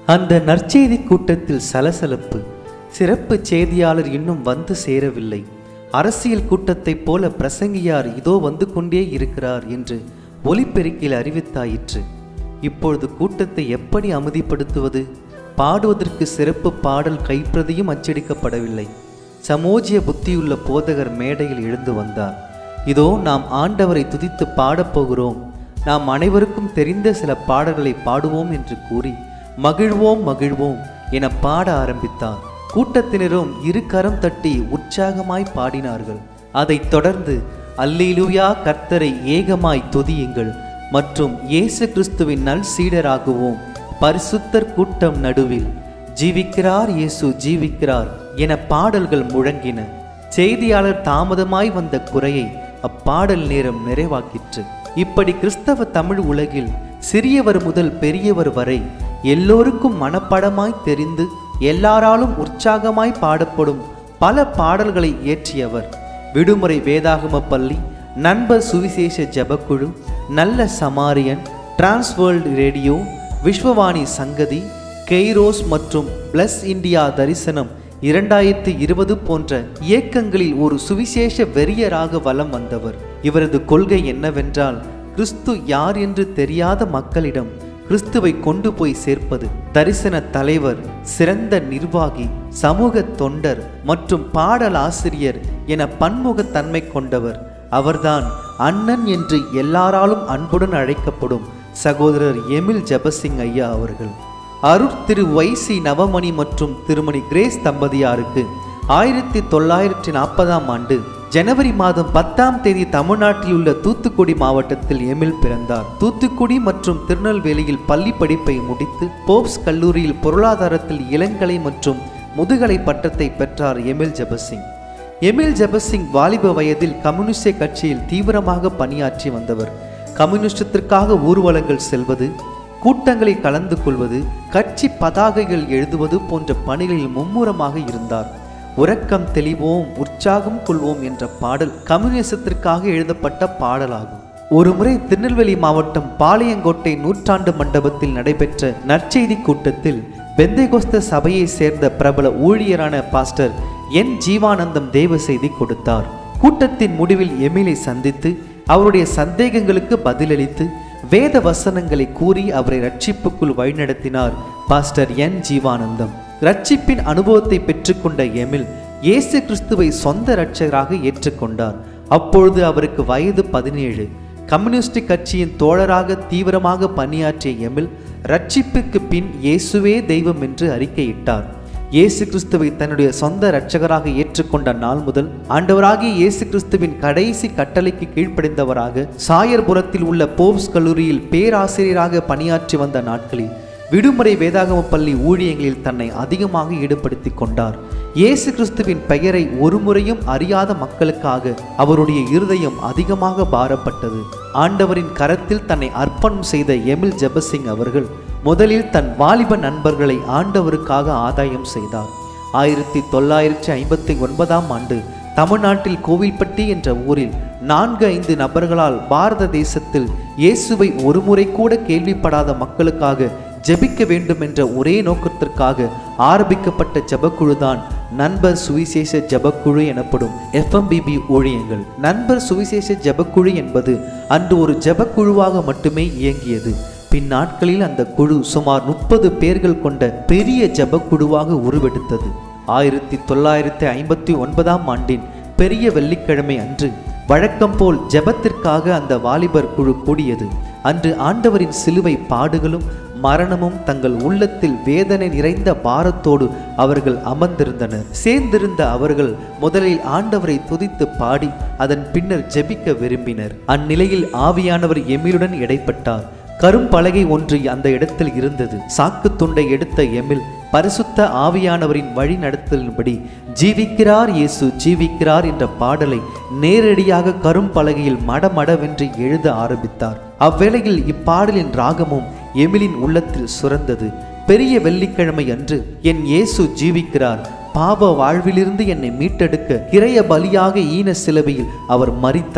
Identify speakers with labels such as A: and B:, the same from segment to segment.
A: அந்த நற்செய்தி கூட்டத்தில் சலசலப்பு சிறப்பு செய்தியாளர் இன்னும் வந்து சேரவில்லை அரசியல் கூட்டத்தைப் போல பிரசங்கியார் இதோ வந்து கொண்டே இருக்கிறார் என்று ஒலிபெருக்கில் அறிவித்தாயிற்று இப்பொழுது கூட்டத்தை எப்படி அமைதிப்படுத்துவது பாடுவதற்கு சிறப்பு பாடல் கைப்பிரதியும் அச்சடிக்கப்படவில்லை சமோஜிய புத்தியுள்ள போதகர் மேடையில் எழுந்து வந்தார் இதோ நாம் ஆண்டவரை துதித்து பாடப்போகிறோம் நாம் அனைவருக்கும் தெரிந்த சில பாடல்களை பாடுவோம் என்று கூறி மகிழ்வோம் மகிழ்வோம் என பாட ஆரம்பித்தார் கூட்டத்தினரும் இரு கரம் தட்டி உற்சாகமாய் பாடினார்கள் அதைத் தொடர்ந்து அல்லேலூயா கர்த்தரை ஏகமாய் துதியுங்கள் மற்றும் இயேசு கிறிஸ்துவின் நல் சீடராகுவோம் பரிசுத்தர் கூட்டம் நடுவில் ஜீவிக்கிறார் இயேசு ஜீவிக்கிறார் என பாடல்கள் முழங்கின செய்தியாளர் தாமதமாய் வந்த குறையை அப்பாடல் நேரம் நிறைவாக்கிற்று இப்படி கிறிஸ்தவ தமிழ் உலகில் சிறியவர் முதல் பெரியவர் வரை எல்லோருக்கும் மனப்படமாய் தெரிந்து எல்லாராலும் உற்சாகமாய் பாடப்படும் பல பாடல்களை இயற்றியவர் விடுமுறை வேதாகம பள்ளி நண்பர் சுவிசேஷ ஜெபக்குழு நல்ல சமாரியன் டிரான்ஸ்வேர்ல்டு ரேடியோ விஸ்வவாணி சங்கதி கெய்ரோஸ் மற்றும் பிளஸ் இந்தியா தரிசனம் இரண்டாயிரத்தி இருபது போன்ற இயக்கங்களில் ஒரு சுவிசேஷ வெறியராக வலம் வந்தவர் இவரது கொள்கை என்னவென்றால் கிறிஸ்து யார் என்று தெரியாத மக்களிடம் கிறிஸ்துவை கொண்டு போய் சேர்ப்பது தரிசன தலைவர் சிறந்த நிர்வாகி சமூக தொண்டர் மற்றும் பாடல் ஆசிரியர் என பன்முகத்தன்மை கொண்டவர் அவர்தான் அண்ணன் என்று எல்லாராலும் அன்புடன் அழைக்கப்படும் சகோதரர் எமில் ஜபசிங் ஐயா அவர்கள் அருட் திரு வைசி நவமணி மற்றும் திருமணி கிரேஸ் தம்பதியாருக்கு ஆயிரத்தி தொள்ளாயிரத்தி நாற்பதாம் ஆண்டு ஜனவரி மாதம் பத்தாம் தேதி தமிழ்நாட்டில் உள்ள தூத்துக்குடி மாவட்டத்தில் எமில் பிறந்தார் தூத்துக்குடி மற்றும் திருநெல்வேலியில் பள்ளி படிப்பை முடித்து போப்ஸ் கல்லூரியில் பொருளாதாரத்தில் இளங்கலை மற்றும் முதுகலை பட்டத்தை பெற்றார் எமில் ஜபசிங் எமில் ஜபசிங் வாலிப வயதில் கம்யூனிஸ்ட கட்சியில் தீவிரமாக பணியாற்றி வந்தவர் கம்யூனிஸ்டத்திற்காக ஊர்வலங்கள் செல்வது கூட்டங்களில் கலந்து கொள்வது கட்சி பதாகைகள் எழுதுவது போன்ற பணிகளில் மும்முரமாக இருந்தார் உறக்கம் தெளிவோம் உற்சாகம் கொள்வோம் என்ற பாடல் கம்யூனிசத்திற்காக எழுதப்பட்ட பாடலாகும் ஒருமுறை திருநெல்வேலி மாவட்டம் பாளையங்கோட்டை நூற்றாண்டு மண்டபத்தில் நடைபெற்ற நற்செய்தி கூட்டத்தில் பெந்தைகோஸ்த சபையை சேர்ந்த பிரபல ஊழியரான பாஸ்டர் என் ஜீவானந்தம் தேவ செய்தி கொடுத்தார் கூட்டத்தின் முடிவில் எமிலை சந்தித்து அவருடைய சந்தேகங்களுக்கு பதிலளித்து வேத வசனங்களை கூறி அவரை ரட்சிப்புக்குள் வழிநடத்தினார் பாஸ்டர் என் ஜீவானந்தம் ரட்சிப்பின் அனுபவத்தை பெற்றுக்கொண்ட எமில் இயேசு கிறிஸ்துவை சொந்த இரட்சகராக ஏற்றுக்கொண்டார் அப்பொழுது அவருக்கு வயது பதினேழு கம்யூனிஸ்ட் கட்சியின் தோழராக தீவிரமாக பணியாற்றிய எமில் ரட்சிப்புக்கு பின் இயேசுவே தெய்வம் என்று அறிக்கையிட்டார் இயேசு கிறிஸ்துவை தன்னுடைய சொந்த இரட்சகராக ஏற்றுக்கொண்ட நாள் முதல் ஆண்டவராகிய இயேசு கிறிஸ்துவின் கடைசி கட்டளைக்கு கீழ்ப்படிந்தவராக சாயர்புரத்தில் உள்ள போப்ஸ் கல்லூரியில் பேராசிரியராக பணியாற்றி வந்த நாட்களில் விடுமுறை வேதாகம பள்ளி ஊழியங்களில் தன்னை அதிகமாக ஈடுபடுத்தி கொண்டார் இயேசு கிறிஸ்துவின் பெயரை ஒருமுறையும் அறியாத மக்களுக்காக அவருடைய இருதயம் அதிகமாக பாரப்பட்டது ஆண்டவரின் கரத்தில் தன்னை அர்ப்பணம் செய்த எமில் ஜெபசிங் அவர்கள் முதலில் தன் வாலிப நண்பர்களை ஆண்டவருக்காக ஆதாயம் செய்தார் ஆயிரத்தி தொள்ளாயிரத்தி ஐம்பத்தி ஒன்பதாம் ஆண்டு தமிழ்நாட்டில் கோவில்பட்டி என்ற ஊரில் நான்கு ஐந்து நபர்களால் பாரத தேசத்தில் இயேசுவை ஒருமுறை கூட கேள்விப்படாத மக்களுக்காக ஜெபிக்க வேண்டும் என்ற ஒரே நோக்கத்திற்காக ஆரம்பிக்கப்பட்ட ஜெபக்குழுதான் நண்பர் சுவிசேஷ ஜெபக்குழு எனப்படும் எஃப்எம்பிபி ஊழியங்கள் நண்பர் சுவிசேஷ ஜெபக்குழு என்பது அன்று ஒரு ஜெபக்குழுவாக மட்டுமே இயங்கியது பின் நாட்களில் அந்த குழு சுமார் முப்பது பேர்கள் கொண்ட பெரிய ஜெபக்குழுவாக உருவெடுத்தது ஆயிரத்தி தொள்ளாயிரத்தி ஐம்பத்தி ஒன்பதாம் ஆண்டின் பெரிய வெள்ளிக்கிழமை அன்று வழக்கம் போல் ஜெபத்திற்காக அந்த வாலிபர் குழு கூடியது அன்று ஆண்டவரின் சிலுவை பாடுகளும் மரணமும் தங்கள் உள்ளத்தில் வேதனை நிறைந்த பாரத்தோடு அவர்கள் அமர்ந்திருந்தனர் சேர்ந்திருந்த அவர்கள் முதலில் ஆண்டவரை துதித்து பாடி அதன் பின்னர் ஜெபிக்க விரும்பினர் அந்நிலையில் ஆவியானவர் எமிலுடன் இடைப்பட்டார் கரும்பலகை ஒன்று அந்த இடத்தில் இருந்தது சாக்கு துண்டை எடுத்த எமில் பரிசுத்த ஆவியானவரின் வழி நடத்தலின்படி ஜீவிக்கிறார் இயேசு ஜீவிக்கிறார் என்ற பாடலை நேரடியாக கரும்பலகையில் மடமடவென்று எழுத ஆரம்பித்தார் அவ்வேளையில் இப்பாடலின் ராகமும் எமிலின் உள்ளத்தில் சுரந்தது பெரிய வெள்ளிக்கிழமை அன்று என் இயேசு ஜீவிக்கிறார் பாவ வாழ்விலிருந்து என்னை மீட்டெடுக்க கிரைய பலியாக ஈன சிலுவையில் அவர் மரித்தார்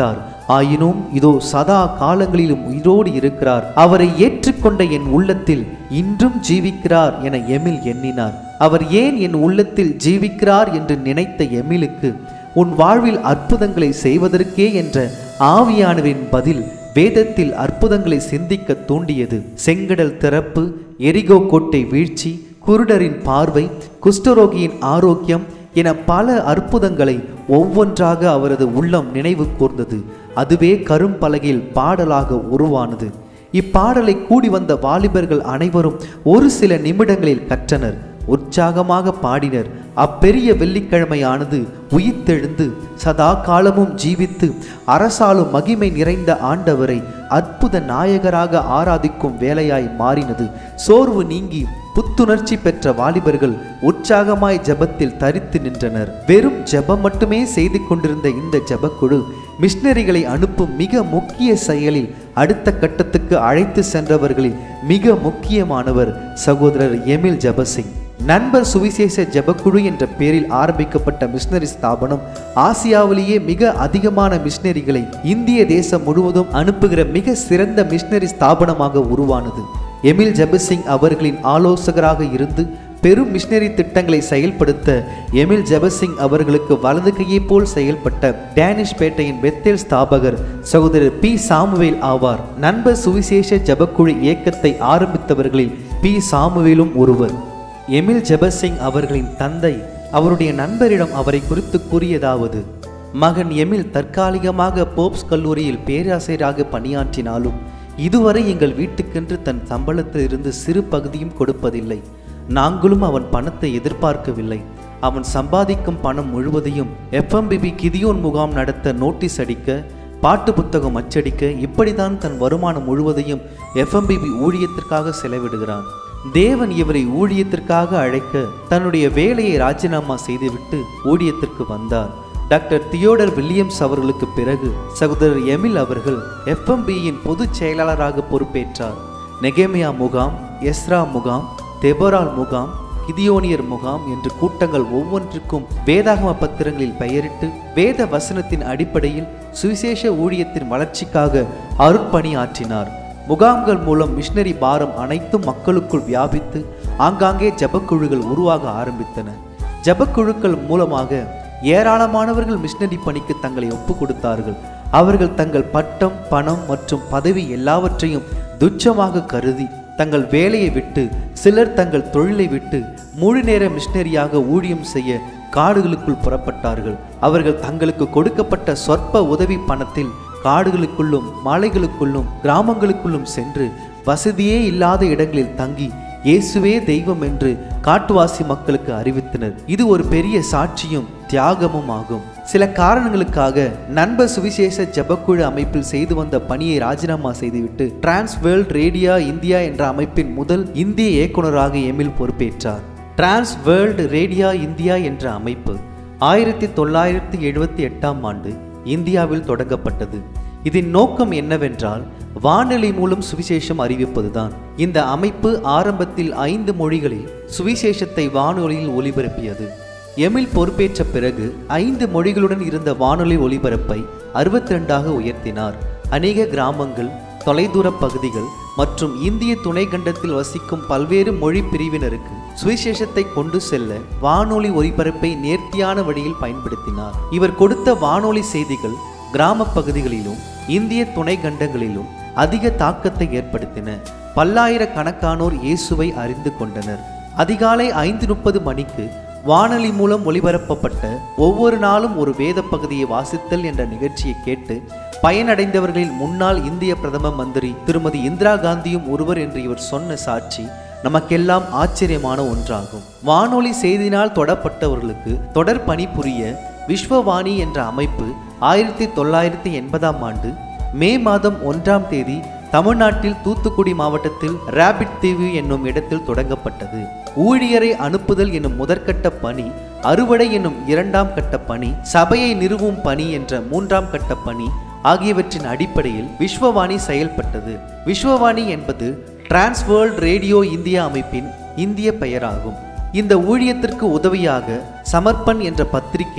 A: ஆயினும் இதோ சதா காலங்களிலும் உயிரோடு இருக்கிறார் அவரை ஏற்றுக்கொண்ட என் உள்ளத்தில் இன்றும் ஜீவிக்கிறார் என எமில் எண்ணினார் அவர் ஏன் என் உள்ளத்தில் ஜீவிக்கிறார் என்று நினைத்த எமிலுக்கு உன் வாழ்வில் அற்புதங்களை செய்வதற்கே என்ற ஆவியானவரின் பதில் வேதத்தில் அற்புதங்களை சிந்திக்க தூண்டியது செங்கடல் திறப்பு எரிகோ கோட்டை வீழ்ச்சி குருடரின் பார்வை குஷ்டரோகியின் ஆரோக்கியம் என பல அற்புதங்களை ஒவ்வொன்றாக அவரது உள்ளம் நினைவு கூர்ந்தது அதுவே கரும்பலகையில் பாடலாக உருவானது இப்பாடலை கூடி வந்த வாலிபர்கள் அனைவரும் ஒரு சில நிமிடங்களில் கற்றனர் உற்சாகமாக பாடினர் அப்பெரிய வெள்ளிக்கிழமையானது உயிர்த்தெழுந்து சதா காலமும் ஜீவித்து அரசாலும் மகிமை நிறைந்த ஆண்டவரை அற்புத நாயகராக ஆராதிக்கும் வேலையாய் மாறினது சோர்வு நீங்கி புத்துணர்ச்சி பெற்ற வாலிபர்கள் உற்சாகமாய் ஜெபத்தில் தரித்து நின்றனர் வெறும் ஜெபம் மட்டுமே செய்து கொண்டிருந்த இந்த ஜெபக்குழு மிஷனரிகளை அனுப்பும் மிக முக்கிய செயலில் அடுத்த கட்டத்துக்கு அழைத்து சென்றவர்களில் மிக முக்கியமானவர் சகோதரர் எமில் ஜபசிங் நண்பர் சுவிசேஷ ஜெபக்குழு என்ற பெயரில் ஆரம்பிக்கப்பட்ட மிஷனரி ஸ்தாபனம் ஆசியாவிலேயே மிக அதிகமான மிஷனரிகளை இந்திய தேசம் முழுவதும் அனுப்புகிற மிக சிறந்த மிஷனரி ஸ்தாபனமாக உருவானது எமில் ஜெபசிங் அவர்களின் ஆலோசகராக இருந்து பெரும் மிஷனரி திட்டங்களை செயல்படுத்த எமில் ஜெபசிங் அவர்களுக்கு வலது கையை போல் செயல்பட்ட டேனிஷ் பேட்டையின் பெத்தேல் ஸ்தாபகர் சகோதரர் பி சாமுவேல் ஆவார் நண்பர் சுவிசேஷ ஜெபக்குழு இயக்கத்தை ஆரம்பித்தவர்களில் பி சாமுவேலும் ஒருவர் எமில் ஜெபசிங் அவர்களின் தந்தை அவருடைய நண்பரிடம் அவரை குறித்து கூறியதாவது மகன் எமில் தற்காலிகமாக போப்ஸ் கல்லூரியில் பேராசிரியராக பணியாற்றினாலும் இதுவரை எங்கள் வீட்டுக்கென்று தன் சம்பளத்தில் இருந்து சிறு பகுதியும் கொடுப்பதில்லை நாங்களும் அவன் பணத்தை எதிர்பார்க்கவில்லை அவன் சம்பாதிக்கும் பணம் முழுவதையும் எஃப்எம்பிபி கிதியோன் முகாம் நடத்த நோட்டீஸ் அடிக்க பாட்டு புத்தகம் அச்சடிக்க இப்படிதான் தன் வருமானம் முழுவதையும் எஃப்எம்பிபி ஊழியத்திற்காக செலவிடுகிறான் தேவன் இவரை ஊழியத்திற்காக அழைக்க தன்னுடைய வேலையை ராஜினாமா செய்துவிட்டு ஊழியத்திற்கு வந்தார் டாக்டர் தியோடர் வில்லியம்ஸ் அவர்களுக்கு பிறகு சகோதரர் எமில் அவர்கள் எஃப்எம்பியின் பொதுச் செயலாளராக பொறுப்பேற்றார் நெகேமியா முகாம் எஸ்ரா முகாம் தெபரால் முகாம் கிதியோனியர் முகாம் என்று கூட்டங்கள் ஒவ்வொன்றுக்கும் வேதாகம பத்திரங்களில் பெயரிட்டு வேத வசனத்தின் அடிப்படையில் சுவிசேஷ ஊழியத்தின் வளர்ச்சிக்காக அருட்பணி ஆற்றினார் முகாம்கள் மூலம் மிஷனரி பாரம் அனைத்தும் மக்களுக்குள் வியாபித்து ஆங்காங்கே ஜபக்குழுக்கள் உருவாக ஆரம்பித்தன ஜபக்குழுக்கள் மூலமாக ஏராளமானவர்கள் மிஷனரி பணிக்கு தங்களை ஒப்பு கொடுத்தார்கள் அவர்கள் தங்கள் பட்டம் பணம் மற்றும் பதவி எல்லாவற்றையும் துச்சமாக கருதி தங்கள் வேலையை விட்டு சிலர் தங்கள் தொழிலை விட்டு முழு நேர மிஷனரியாக ஊழியம் செய்ய காடுகளுக்குள் புறப்பட்டார்கள் அவர்கள் தங்களுக்கு கொடுக்கப்பட்ட சொற்ப உதவி பணத்தில் காடுகளுக்குள்ளும் மலைகளுக்குள்ளும் கிராமங்களுக்குள்ளும் சென்று வசதியே இல்லாத இடங்களில் தங்கி இயேசுவே தெய்வம் என்று காட்டுவாசி மக்களுக்கு அறிவித்தனர் இது ஒரு பெரிய சாட்சியும் தியாகமும் ஆகும் சில காரணங்களுக்காக நண்பர் சுவிசேஷ ஜபக்குழு அமைப்பில் செய்து வந்த பணியை ராஜினாமா செய்துவிட்டு டிரான்ஸ் வேர்ல்ட் ரேடியா இந்தியா என்ற அமைப்பின் முதல் இந்திய இயக்குனராக எமில் பொறுப்பேற்றார் டிரான்ஸ் வேர்ல்ட் ரேடியா இந்தியா என்ற அமைப்பு ஆயிரத்தி தொள்ளாயிரத்தி எழுபத்தி எட்டாம் ஆண்டு இந்தியாவில் தொடங்கப்பட்டது இதன் நோக்கம் என்னவென்றால் வானொலி மூலம் சுவிசேஷம் அறிவிப்பதுதான் இந்த அமைப்பு ஆரம்பத்தில் ஐந்து மொழிகளில் சுவிசேஷத்தை வானொலியில் ஒலிபரப்பியது எமில் பொறுப்பேற்ற பிறகு ஐந்து மொழிகளுடன் இருந்த வானொலி ஒலிபரப்பை அறுபத்தி ரெண்டாக உயர்த்தினார் அநேக கிராமங்கள் தொலைதூர பகுதிகள் மற்றும் இந்திய துணை கண்டத்தில் வசிக்கும் பல்வேறு மொழி பிரிவினருக்கு சுவிசேஷத்தை கொண்டு செல்ல வானொலி ஒலிபரப்பை நேர்த்தியான வழியில் பயன்படுத்தினார் இவர் கொடுத்த வானொலி செய்திகள் கிராம பகுதிகளிலும் இந்திய துணை கண்டங்களிலும் அதிக தாக்கத்தை ஏற்படுத்தின பல்லாயிரக்கணக்கானோர் இயேசுவை அறிந்து கொண்டனர் அதிகாலை ஐந்து முப்பது மணிக்கு வானொலி மூலம் ஒளிபரப்பப்பட்ட ஒவ்வொரு நாளும் ஒரு வேத பகுதியை வாசித்தல் என்ற நிகழ்ச்சியை கேட்டு பயனடைந்தவர்களில் முன்னாள் இந்திய பிரதம மந்திரி திருமதி இந்திரா காந்தியும் ஒருவர் என்று இவர் சொன்ன சாட்சி நமக்கெல்லாம் ஆச்சரியமான ஒன்றாகும் வானொலி செய்தினால் தொடப்பட்டவர்களுக்கு தொடர் பணிபுரிய விஸ்வவாணி என்ற அமைப்பு ஆயிரத்தி தொள்ளாயிரத்தி எண்பதாம் ஆண்டு மே மாதம் ஒன்றாம் தேதி தமிழ்நாட்டில் தூத்துக்குடி மாவட்டத்தில் ராபிட் தீவு என்னும் இடத்தில் தொடங்கப்பட்டது ஊழியரை அனுப்புதல் என்னும் முதற்கட்ட பணி அறுவடை என்னும் இரண்டாம் கட்ட பணி சபையை நிறுவும் பணி என்ற மூன்றாம் கட்ட பணி ஆகியவற்றின் அடிப்படையில் விஸ்வவாணி செயல்பட்டது விஸ்வவாணி என்பது டிரான்ஸ்வேர்ல்ட் ரேடியோ இந்தியா அமைப்பின் இந்திய பெயராகும் இந்த ஊழியத்திற்கு உதவியாக சமர்ப்பன் என்ற பத்திரிகையை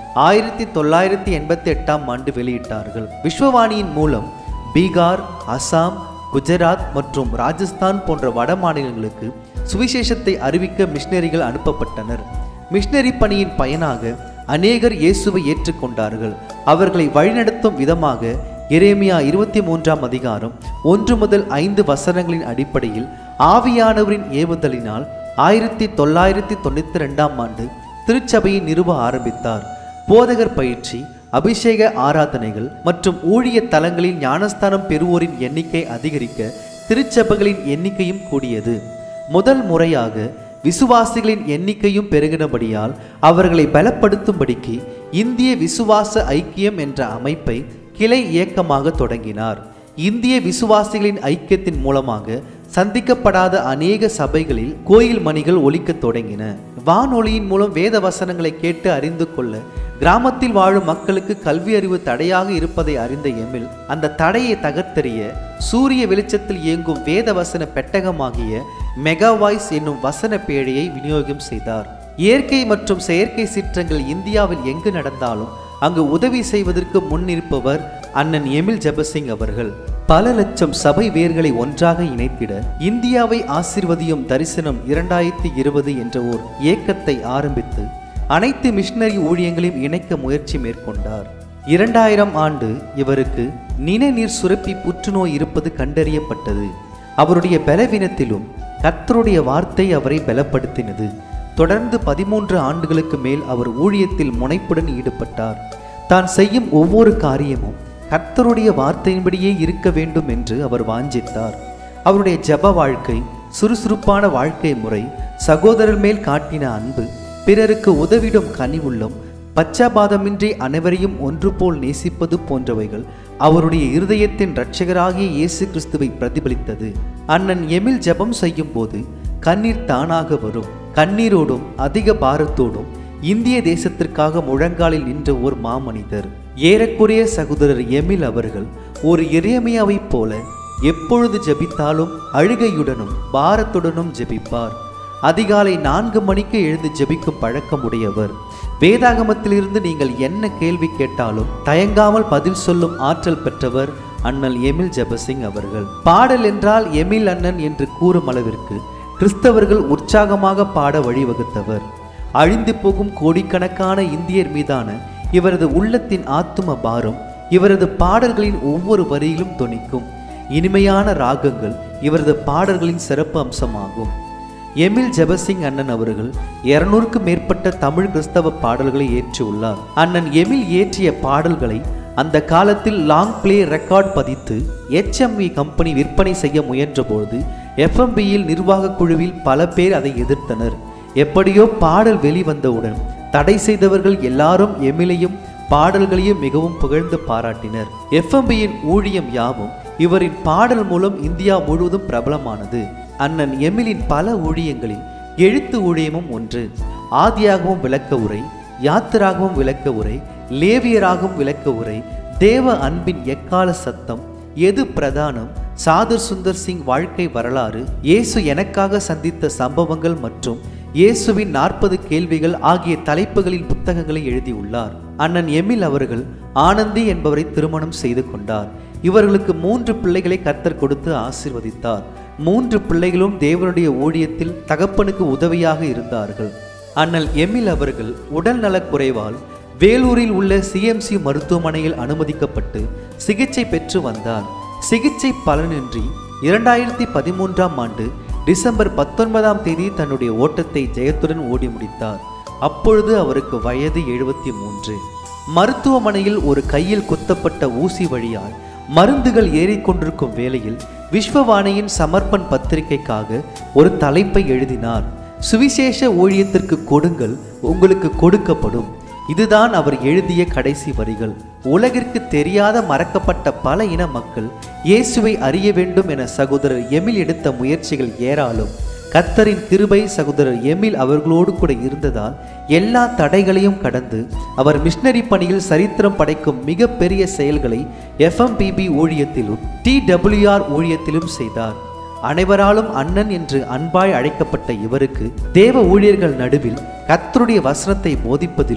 A: ஆயிரத்தி தொள்ளாயிரத்தி எண்பத்தி எட்டாம் ஆண்டு வெளியிட்டார்கள் விஸ்வவாணியின் மூலம் பீகார் அசாம் குஜராத் மற்றும் ராஜஸ்தான் போன்ற வட மாநிலங்களுக்கு சுவிசேஷத்தை அறிவிக்க மிஷனரிகள் அனுப்பப்பட்டனர் மிஷனரி பணியின் பயனாக அநேகர் இயேசுவை ஏற்றுக்கொண்டார்கள் அவர்களை வழிநடத்தும் விதமாக எரேமியா இருபத்தி மூன்றாம் அதிகாரம் ஒன்று முதல் ஐந்து வசனங்களின் அடிப்படையில் ஆவியானவரின் ஏவுதலினால் ஆயிரத்தி தொள்ளாயிரத்தி தொண்ணூற்றி ரெண்டாம் ஆண்டு திருச்சபையை நிறுவ ஆரம்பித்தார் போதகர் பயிற்சி அபிஷேக ஆராதனைகள் மற்றும் ஊழிய தலங்களில் ஞானஸ்தானம் பெறுவோரின் எண்ணிக்கை அதிகரிக்க திருச்சபைகளின் எண்ணிக்கையும் கூடியது முதல் முறையாக விசுவாசிகளின் எண்ணிக்கையும் பெருகினபடியால் அவர்களை பலப்படுத்தும்படிக்கு இந்திய விசுவாச ஐக்கியம் என்ற அமைப்பை கிளை இயக்கமாக தொடங்கினார் இந்திய விசுவாசிகளின் ஐக்கியத்தின் மூலமாக சந்திக்கப்படாத அநேக சபைகளில் கோயில் மணிகள் ஒலிக்கத் தொடங்கின வானொலியின் மூலம் வேத வசனங்களை கேட்டு அறிந்து கொள்ள கிராமத்தில் வாழும் மக்களுக்கு கல்வி அறிவு தடையாக இருப்பதை அறிந்த எமில் அந்த தடையை தகர்த்தெறிய சூரிய வெளிச்சத்தில் இயங்கும் வேத வசன பெட்டகமாகிய மெகாவாய்ஸ் என்னும் வசன பேழையை விநியோகம் செய்தார் இயற்கை மற்றும் செயற்கை சீற்றங்கள் இந்தியாவில் எங்கு நடந்தாலும் அங்கு உதவி செய்வதற்கு முன்னிருப்பவர் அண்ணன் எமில் ஜெபசிங் அவர்கள் பல லட்சம் சபை வேர்களை ஒன்றாக இணைத்திட இந்தியாவை ஆசிர்வதியும் தரிசனம் இரண்டாயிரத்தி இருபது என்ற ஓர் இயக்கத்தை ஆரம்பித்து அனைத்து மிஷனரி ஊழியங்களையும் இணைக்க முயற்சி மேற்கொண்டார் இரண்டாயிரம் ஆண்டு இவருக்கு நிணநீர் சுரப்பி புற்றுநோய் இருப்பது கண்டறியப்பட்டது அவருடைய பலவீனத்திலும் கர்த்தருடைய வார்த்தை அவரை பலப்படுத்தினது தொடர்ந்து பதிமூன்று ஆண்டுகளுக்கு மேல் அவர் ஊழியத்தில் முனைப்புடன் ஈடுபட்டார் தான் செய்யும் ஒவ்வொரு காரியமும் கர்த்தருடைய வார்த்தையின்படியே இருக்க வேண்டும் என்று அவர் வாஞ்சித்தார் அவருடைய ஜெப வாழ்க்கை சுறுசுறுப்பான வாழ்க்கை முறை சகோதரர் மேல் காட்டின அன்பு பிறருக்கு உதவிடும் கனிவுள்ளம் பச்சாபாதமின்றி அனைவரையும் ஒன்று போல் நேசிப்பது போன்றவைகள் அவருடைய இருதயத்தின் இரட்சகராகிய இயேசு கிறிஸ்துவை பிரதிபலித்தது அண்ணன் எமில் ஜெபம் செய்யும் போது கண்ணீர் தானாக வரும் கண்ணீரோடும் அதிக பாரத்தோடும் இந்திய தேசத்திற்காக முழங்காலில் நின்ற ஒரு மாமனிதர் ஏறக்குறைய சகோதரர் எமில் அவர்கள் ஒரு எரேமியாவைப் போல எப்பொழுது ஜெபித்தாலும் அழுகையுடனும் பாரத்துடனும் ஜெபிப்பார் அதிகாலை நான்கு மணிக்கு எழுந்து ஜெபிக்கும் பழக்கம் உடையவர் வேதாகமத்திலிருந்து நீங்கள் என்ன கேள்வி கேட்டாலும் தயங்காமல் பதில் சொல்லும் ஆற்றல் பெற்றவர் அண்ணல் எமில் ஜெபசிங் அவர்கள் பாடல் என்றால் எமில் அண்ணன் என்று கூறும் அளவிற்கு கிறிஸ்தவர்கள் உற்சாகமாக பாட வழிவகுத்தவர் அழிந்து போகும் கோடிக்கணக்கான இந்தியர் மீதான இவரது உள்ளத்தின் ஆத்தும பாரம் இவரது பாடல்களின் ஒவ்வொரு வரியிலும் தொனிக்கும் இனிமையான ராகங்கள் இவரது பாடல்களின் சிறப்பு அம்சமாகும் எமில் ஜெபசிங் அண்ணன் அவர்கள் இருநூறுக்கும் மேற்பட்ட தமிழ் கிறிஸ்தவ பாடல்களை ஏற்றியுள்ளார் அண்ணன் எமில் இயற்றிய பாடல்களை அந்த காலத்தில் லாங் பிளே ரெக்கார்ட் பதித்து HMV கம்பெனி விற்பனை செய்ய முயன்றபோது எஃப்எம்பியில் நிர்வாக குழுவில் பல பேர் அதை எதிர்த்தனர் எப்படியோ பாடல் வெளிவந்தவுடன் தடை செய்தவர்கள் எல்லாரும் எமிலையும் பாடல்களையும் மிகவும் புகழ்ந்து பாராட்டினர் எஃப்எம்பியின் ஊழியம் யாவும் இவரின் பாடல் மூலம் இந்தியா முழுவதும் பிரபலமானது அண்ணன் எமிலின் பல ஊழியங்களில் எழுத்து ஊழியமும் ஒன்று ஆதியாகவும் விளக்க உரை யாத்திராகவும் விளக்க உரை லேவியராகவும் விளக்க உரை தேவ அன்பின் எக்கால சத்தம் எது பிரதானம் சாதுர் சுந்தர் சிங் வாழ்க்கை வரலாறு இயேசு எனக்காக சந்தித்த சம்பவங்கள் மற்றும் இயேசுவின் நாற்பது கேள்விகள் ஆகிய தலைப்புகளின் புத்தகங்களை எழுதியுள்ளார் அண்ணன் எமில் அவர்கள் ஆனந்தி என்பவரை திருமணம் செய்து கொண்டார் இவர்களுக்கு மூன்று பிள்ளைகளை கர்த்தர் கொடுத்து ஆசீர்வதித்தார் மூன்று பிள்ளைகளும் தேவனுடைய ஊழியத்தில் தகப்பனுக்கு உதவியாக இருந்தார்கள் அண்ணல் எமில் அவர்கள் உடல் நலக்குறைவால் வேலூரில் உள்ள சிஎம்சி மருத்துவமனையில் அனுமதிக்கப்பட்டு சிகிச்சை பெற்று வந்தார் சிகிச்சை பலனின்றி இரண்டாயிரத்தி பதிமூன்றாம் ஆண்டு டிசம்பர் பத்தொன்பதாம் தேதி தன்னுடைய ஓட்டத்தை ஜெயத்துடன் ஓடி முடித்தார் அப்பொழுது அவருக்கு வயது எழுபத்தி மூன்று மருத்துவமனையில் ஒரு கையில் குத்தப்பட்ட ஊசி வழியால் மருந்துகள் ஏறிக்கொண்டிருக்கும் வேளையில் விஸ்வவாணியின் சமர்ப்பண் பத்திரிகைக்காக ஒரு தலைப்பை எழுதினார் சுவிசேஷ ஊழியத்திற்கு கொடுங்கள் உங்களுக்கு கொடுக்கப்படும் இதுதான் அவர் எழுதிய கடைசி வரிகள் உலகிற்கு தெரியாத மறக்கப்பட்ட பல இன மக்கள் இயேசுவை அறிய வேண்டும் என சகோதரர் எமில் எடுத்த முயற்சிகள் ஏராளம் கத்தரின் கிருபை சகோதரர் எமில் அவர்களோடு கூட இருந்ததால் எல்லா தடைகளையும் கடந்து அவர் மிஷனரி பணியில் சரித்திரம் படைக்கும் மிகப்பெரிய செயல்களை எஃப்எம்பிபி ஊழியத்திலும் டிடபிள்யூஆர் ஊழியத்திலும் செய்தார் அனைவராலும் அண்ணன் என்று அன்பாய் அழைக்கப்பட்ட இவருக்கு தேவ ஊழியர்கள் நடுவில் கர்த்தருடைய வசனத்தை போதிப்பதிலும்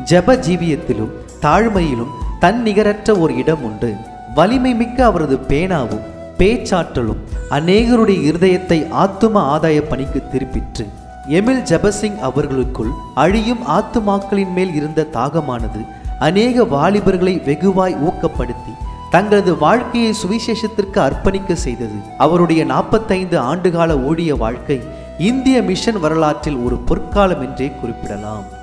A: ஜெப ஜீவியத்திலும் தாழ்மையிலும் தன்னிகரற்ற ஒரு இடம் உண்டு வலிமை மிக்க அவரது பேனாவும் பேச்சாற்றலும் அநேகருடைய இருதயத்தை ஆத்தும ஆதாய பணிக்கு திருப்பிற்று எமில் ஜபசிங் அவர்களுக்குள் அழியும் ஆத்துமாக்களின் மேல் இருந்த தாகமானது அநேக வாலிபர்களை வெகுவாய் ஊக்கப்படுத்தி தங்களது வாழ்க்கையை சுவிசேஷத்திற்கு அர்ப்பணிக்க செய்தது அவருடைய நாற்பத்தைந்து ஆண்டுகால ஊழிய வாழ்க்கை இந்திய மிஷன் வரலாற்றில் ஒரு பொற்காலம் என்றே குறிப்பிடலாம்